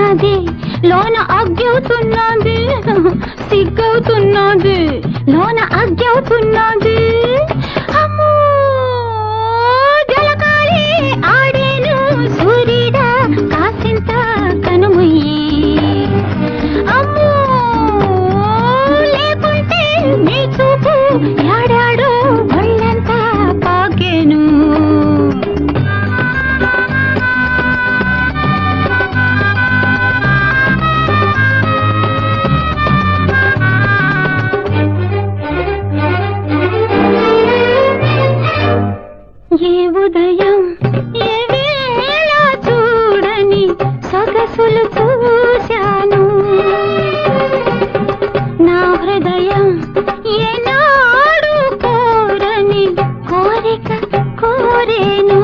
అవుతున్నది లోన అగ్గవుతున్నది సిగ్గవుతున్నది లోన అగ్గవుతున్నది అమ్మో జలకాలి ఆడేను సూర్యుడా కాసింత కనుమయ్యి అమ్మో లేకుంటే నీ చూపు యాడాడో ఒళ్ళంతా పాకేను ఏ ఉదయం ఏ వేళ చూడని సొగసులు చూశాను నా హృదయం ఏనాడు కోరని కోరిక కోరేను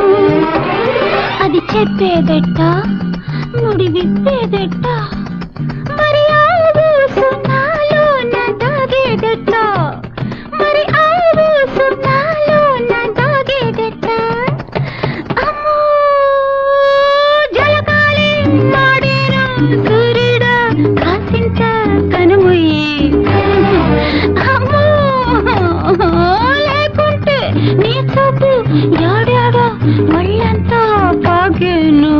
అది చెప్పేదెట్ట ముడి విప్పేదెట్ట మరి ఆవు సున్నాలో నా దాగేదెట్ట మరి ఆవు సున్నాలో నా దాగేదెట్ట అమ్మో జలకాలి మాడేను సూర్యుడా కాసింత కనుముయ్యి అమ్మో లేకుంటే నీ చూపు యాడాడో ఒళ్ళంతా పాగేను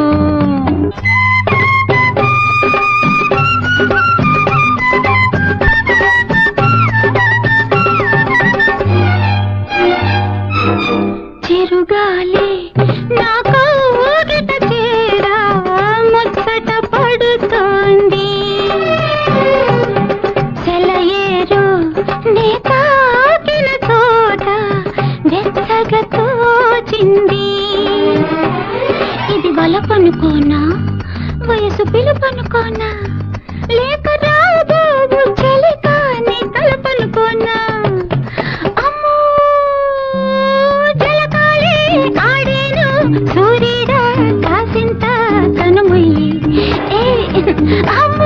చిరుగాలి నా కోగిట చేరా ముచ్చట పడుతోంది సెలయేరు నే తాకిన చోట వెచ్చగా తోచింది ఇది వలపనుకోనా వయసు పిలుపనుకోనా లేక రాబోవు చలి కాని తలపనుకోనా అమ్మో జలకాలి ఆడేను సూర్యుడా కాసింత కనుమొయ్యి ఏ అమ్మో